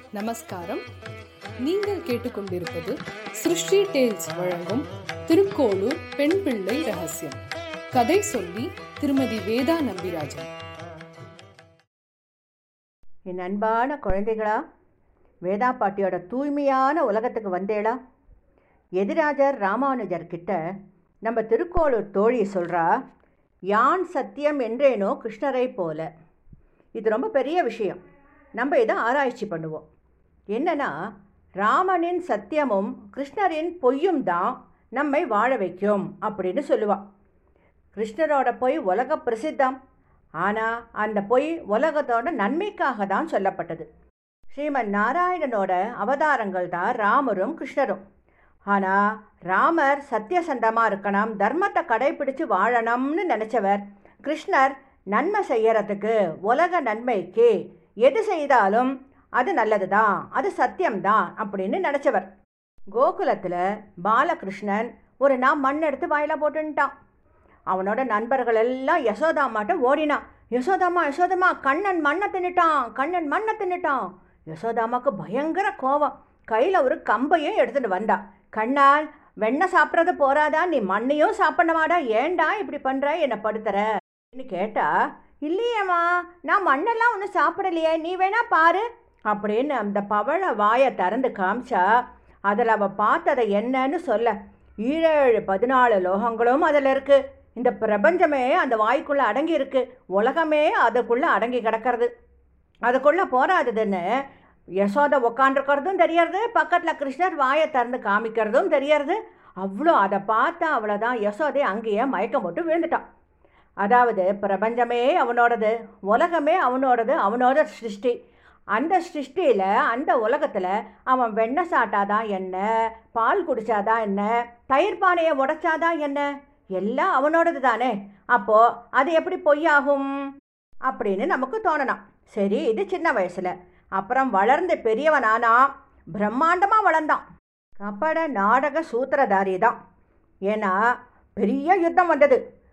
நமஸ்காரம் நீங்கள் கேட்டுக்கொண்டிருப்பது சிருஷ்டி டேல்ஸ் வழங்கும் திருக்கோளூர் பெண் பிள்ளை ரகசியம் கதை சொல்லி திருமதி வேதா நம்பிராஜன் என் அன்பான குழந்தைகளா வேதா பாட்டியோட தூய்மையான உலகத்துக்கு வந்தேளா எதிராஜர் ராமானுஜர் கிட்ட நம்ம திருக்கோளூர் தோழி சொல்கிறா யான் சத்தியம் என்றேனோ கிருஷ்ணரை போல இது ரொம்ப பெரிய விஷயம் நம்ம இதை ஆராய்ச்சி பண்ணுவோம் என்னன்னா ராமனின் சத்தியமும் கிருஷ்ணரின் பொய்யும் தான் நம்மை வாழ வைக்கும் அப்படின்னு சொல்லுவாள் கிருஷ்ணரோட பொய் உலக பிரசித்தம் ஆனால் அந்த பொய் உலகத்தோட நன்மைக்காக தான் சொல்லப்பட்டது ஸ்ரீமன் நாராயணனோட அவதாரங்கள் தான் ராமரும் கிருஷ்ணரும் ஆனால் ராமர் சத்தியசந்தமாக இருக்கணும் தர்மத்தை கடைபிடிச்சு வாழணும்னு நினச்சவர் கிருஷ்ணர் நன்மை செய்யறதுக்கு உலக நன்மைக்கு எது செய்தாலும் அது நல்லது தான் அது சத்தியம்தான் அப்படின்னு நினச்சவர் கோகுலத்தில் பாலகிருஷ்ணன் ஒரு நாள் மண் எடுத்து வாயில போட்டுன்ட்டான் அவனோட நண்பர்கள் எல்லாம் யசோதாமாட்ட ஓடினான் யசோதாமா யசோதாமா கண்ணன் மண்ணை தின்னுட்டான் கண்ணன் மண்ணை தின்னுட்டான் யசோதாமாக்கு பயங்கர கோவம் கையில் ஒரு கம்பையும் எடுத்துட்டு வந்தா கண்ணால் வெண்ணெய் சாப்பிட்றது போறாதா நீ மண்ணையும் சாப்பிடவாடா ஏன்டா இப்படி பண்ணுற என்னை படுத்துற அப்படின்னு கேட்டா இல்லையேம்மா நான் மண்ணெல்லாம் ஒன்றும் சாப்பிடலையே நீ வேணா பாரு அப்படின்னு அந்த பவழ வாயை திறந்து காமிச்சா அதில் அவள் பார்த்ததை என்னன்னு சொல்ல ஈழேழு பதினாலு லோகங்களும் அதில் இருக்குது இந்த பிரபஞ்சமே அந்த வாய்க்குள்ளே அடங்கி இருக்கு உலகமே அதுக்குள்ளே அடங்கி கிடக்கிறது அதுக்குள்ளே போராதுன்னு யசோதை உக்காண்டிருக்கிறதும் தெரியறது பக்கத்தில் கிருஷ்ணர் வாயை திறந்து காமிக்கிறதும் தெரியறது அவ்வளோ அதை பார்த்தா அவ்வளோதான் யசோதை அங்கேயே மயக்கம் போட்டு விழுந்துட்டான் அதாவது பிரபஞ்சமே அவனோடது உலகமே அவனோடது அவனோட சிருஷ்டி அந்த சிருஷ்டியில் அந்த உலகத்தில் அவன் வெண்ணெய் சாட்டாதான் என்ன பால் குடிச்சாதான் என்ன தயிர் பானையை உடைச்சாதான் என்ன எல்லாம் அவனோடது தானே அப்போது அது எப்படி பொய்யாகும் அப்படின்னு நமக்கு தோணலாம் சரி இது சின்ன வயசில் அப்புறம் வளர்ந்து பெரியவனானா பிரம்மாண்டமாக வளர்ந்தான் கபட நாடக சூத்திரதாரி தான் ஏன்னா பெரிய யுத்தம் வந்தது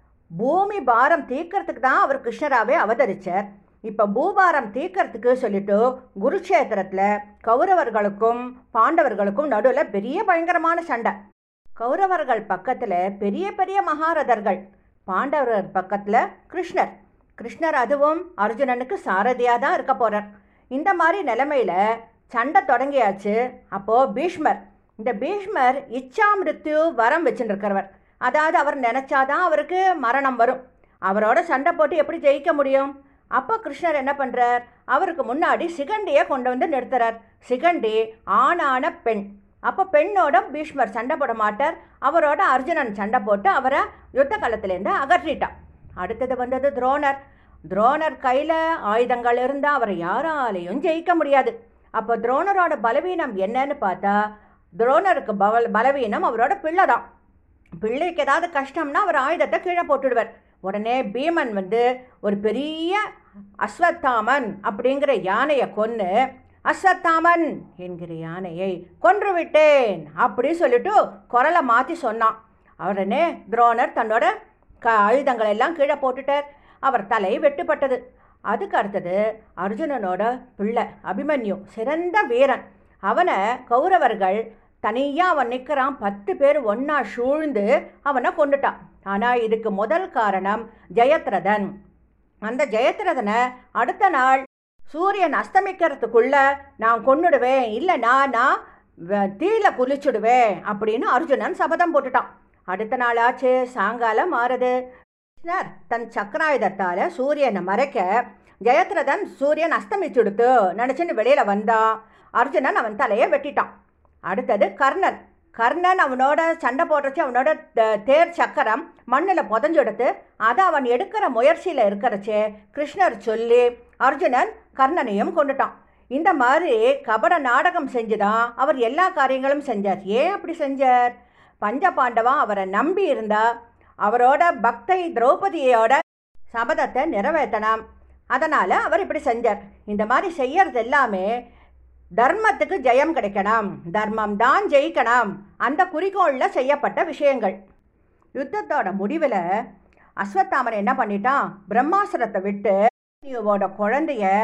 பூமி பாரம் தீர்க்கறதுக்கு தான் அவர் கிருஷ்ணராகவே அவதரிச்சார் இப்போ பூபாரம் தீர்க்கறதுக்கு சொல்லிட்டு குருக்ஷேத்திரத்தில் கௌரவர்களுக்கும் பாண்டவர்களுக்கும் நடுவில் பெரிய பயங்கரமான சண்டை கௌரவர்கள் பக்கத்தில் பெரிய பெரிய மகாரதர்கள் பாண்டவர்கள் பக்கத்தில் கிருஷ்ணர் கிருஷ்ணர் அதுவும் அர்ஜுனனுக்கு சாரதியாக தான் இருக்க போகிறார் இந்த மாதிரி நிலைமையில் சண்டை தொடங்கியாச்சு அப்போது பீஷ்மர் இந்த பீஷ்மர் இச்சா மிருத்யு வரம் வச்சுருக்கிறவர் அதாவது அவர் நினச்சாதான் அவருக்கு மரணம் வரும் அவரோட சண்டை போட்டு எப்படி ஜெயிக்க முடியும் அப்போ கிருஷ்ணர் என்ன பண்ணுறார் அவருக்கு முன்னாடி சிகண்டியை கொண்டு வந்து நிறுத்துறார் சிகண்டி ஆணான பெண் அப்போ பெண்ணோட பீஷ்மர் சண்டை போட மாட்டார் அவரோட அர்ஜுனன் சண்டை போட்டு அவரை யுத்த காலத்துலேருந்து அகற்றிட்டான் அடுத்தது வந்தது துரோணர் துரோணர் கையில் ஆயுதங்கள் இருந்தால் அவரை யாராலையும் ஜெயிக்க முடியாது அப்போ துரோணரோட பலவீனம் என்னன்னு பார்த்தா துரோணருக்கு பவல் பலவீனம் அவரோட பிள்ளை தான் பிள்ளைக்கு ஏதாவது கஷ்டம்னா அவர் ஆயுதத்தை கீழே போட்டுடுவார் உடனே பீமன் வந்து ஒரு பெரிய அஸ்வத்தாமன் அப்படிங்கிற யானையை கொன்று அஸ்வத்தாமன் என்கிற யானையை கொன்று விட்டேன் அப்படி சொல்லிட்டு குரலை மாற்றி சொன்னான் உடனே துரோணர் தன்னோட க ஆயுதங்கள் எல்லாம் கீழே போட்டுட்டார் அவர் தலை வெட்டுப்பட்டது அதுக்கு அடுத்தது அர்ஜுனனோட பிள்ளை அபிமன்யு சிறந்த வீரன் அவனை கௌரவர்கள் தனியாக அவன் நிற்கிறான் பத்து பேர் ஒன்றா சூழ்ந்து அவனை கொண்டுட்டான் ஆனால் இதுக்கு முதல் காரணம் ஜெயத்ரதன் அந்த ஜெயத்ரதனை அடுத்த நாள் சூரியன் அஸ்தமிக்கிறதுக்குள்ள நான் கொன்னுடுவேன் இல்லைனா நான் தீயில குளிச்சுடுவேன் அப்படின்னு அர்ஜுனன் சபதம் போட்டுட்டான் அடுத்த நாள் ஆச்சு சாயங்காலம் மாறுது கிருஷ்ணர் தன் சக்கராயுதத்தால் சூரியனை மறைக்க ஜெயத்ரதன் சூரியன் அஸ்தமிச்சுடுத்து நினச்சின்னு வெளியில் வந்தான் அர்ஜுனன் அவன் தலையை வெட்டிட்டான் அடுத்தது கர்ணன் கர்ணன் அவனோட சண்டை போடுறச்சு அவனோட தேர் சக்கரம் மண்ணில் புதஞ்செடுத்து அதை அவன் எடுக்கிற முயற்சியில் இருக்கிறச்சே கிருஷ்ணர் சொல்லி அர்ஜுனன் கர்ணனையும் கொண்டுட்டான் இந்த மாதிரி கபட நாடகம் செஞ்சுதான் அவர் எல்லா காரியங்களும் செஞ்சார் ஏன் அப்படி செஞ்சார் பஞ்ச பாண்டவா அவரை நம்பி இருந்தா அவரோட பக்தை திரௌபதியோட சபதத்தை நிறைவேற்றலாம் அதனால் அவர் இப்படி செஞ்சார் இந்த மாதிரி செய்யறது எல்லாமே தர்மத்துக்கு ஜெயம் கிடைக்கணும் தர்மம் தான் ஜெயிக்கணும் அந்த குறிக்கோளில் செய்யப்பட்ட விஷயங்கள் யுத்தத்தோட முடிவில் அஸ்வத்தாமன் என்ன பண்ணிட்டான் பிரம்மாசுரத்தை விட்டு நீவோட குழந்தைய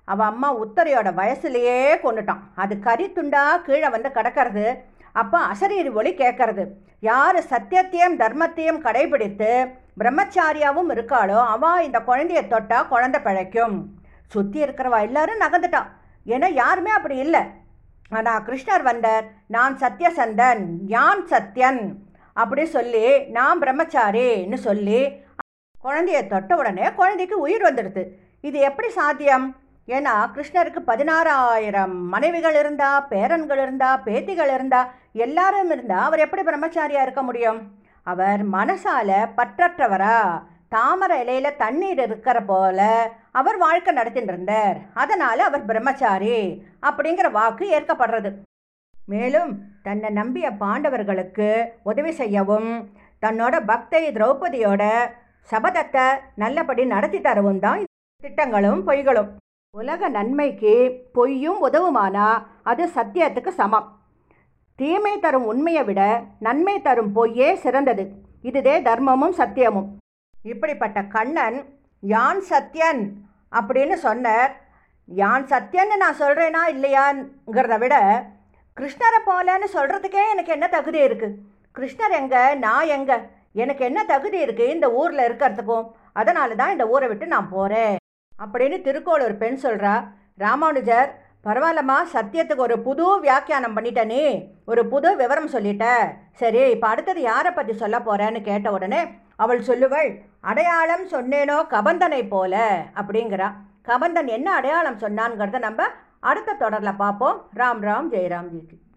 அவள் அம்மா உத்தரையோட வயசுலேயே கொண்டுட்டான் அது கறி துண்டா கீழே வந்து கிடக்கிறது அப்போ அசரீரி ஒளி கேட்கறது யார் சத்தியத்தையும் தர்மத்தையும் கடைபிடித்து பிரம்மச்சாரியாவும் இருக்காளோ அவள் இந்த குழந்தைய தொட்டா குழந்தை பிழைக்கும் சுற்றி இருக்கிறவா எல்லாரும் நகர்ந்துட்டான் ஏன்னா யாருமே அப்படி இல்லை ஆனால் கிருஷ்ணர் வந்தார் நான் சத்யசந்தன் யான் சத்யன் அப்படி சொல்லி நான் பிரம்மச்சாரின்னு சொல்லி குழந்தைய தொட்ட உடனே குழந்தைக்கு உயிர் வந்துடுது இது எப்படி சாத்தியம் ஏன்னா கிருஷ்ணருக்கு பதினாறாயிரம் மனைவிகள் இருந்தா பேரன்கள் இருந்தா பேத்திகள் இருந்தா எல்லாரும் இருந்தா அவர் எப்படி பிரம்மச்சாரியா இருக்க முடியும் அவர் மனசால பற்றற்றவரா தாமரை இலையில தண்ணீர் இருக்கிற போல அவர் வாழ்க்கை நடத்திட்டு இருந்தார் அதனால அவர் பிரம்மச்சாரி அப்படிங்கிற வாக்கு ஏற்கப்படுறது மேலும் தன்னை நம்பிய பாண்டவர்களுக்கு உதவி செய்யவும் தன்னோட பக்தை திரௌபதியோட சபதத்தை நல்லபடி நடத்தி தரவும் தான் திட்டங்களும் பொய்களும் உலக நன்மைக்கு பொய்யும் உதவுமானா அது சத்தியத்துக்கு சமம் தீமை தரும் உண்மையை விட நன்மை தரும் பொய்யே சிறந்தது இதுதே தர்மமும் சத்தியமும் இப்படிப்பட்ட கண்ணன் யான் சத்யன் அப்படின்னு சொன்னார் யான் சத்யன்னு நான் சொல்கிறேனா இல்லையாங்கிறத விட கிருஷ்ணரை போலன்னு சொல்கிறதுக்கே எனக்கு என்ன தகுதி இருக்குது கிருஷ்ணர் எங்கே நான் எங்கே எனக்கு என்ன தகுதி இருக்குது இந்த ஊரில் இருக்கிறதுக்கும் அதனால தான் இந்த ஊரை விட்டு நான் போகிறேன் அப்படின்னு திருக்கோளூர் பெண் சொல்கிறா ராமானுஜர் பரவாயில்லம்மா சத்தியத்துக்கு ஒரு புது வியாக்கியானம் பண்ணிட்ட நீ ஒரு புது விவரம் சொல்லிட்ட சரி இப்போ அடுத்தது யாரை பற்றி சொல்ல போகிறேன்னு கேட்ட உடனே அவள் சொல்லுவள் அடையாளம் சொன்னேனோ கபந்தனை போல அப்படிங்கிறா கபந்தன் என்ன அடையாளம் சொன்னான்ங்கிறத நம்ம அடுத்த தொடரில் பார்ப்போம் ராம் ராம் ஜெயராம் ஜிக்கு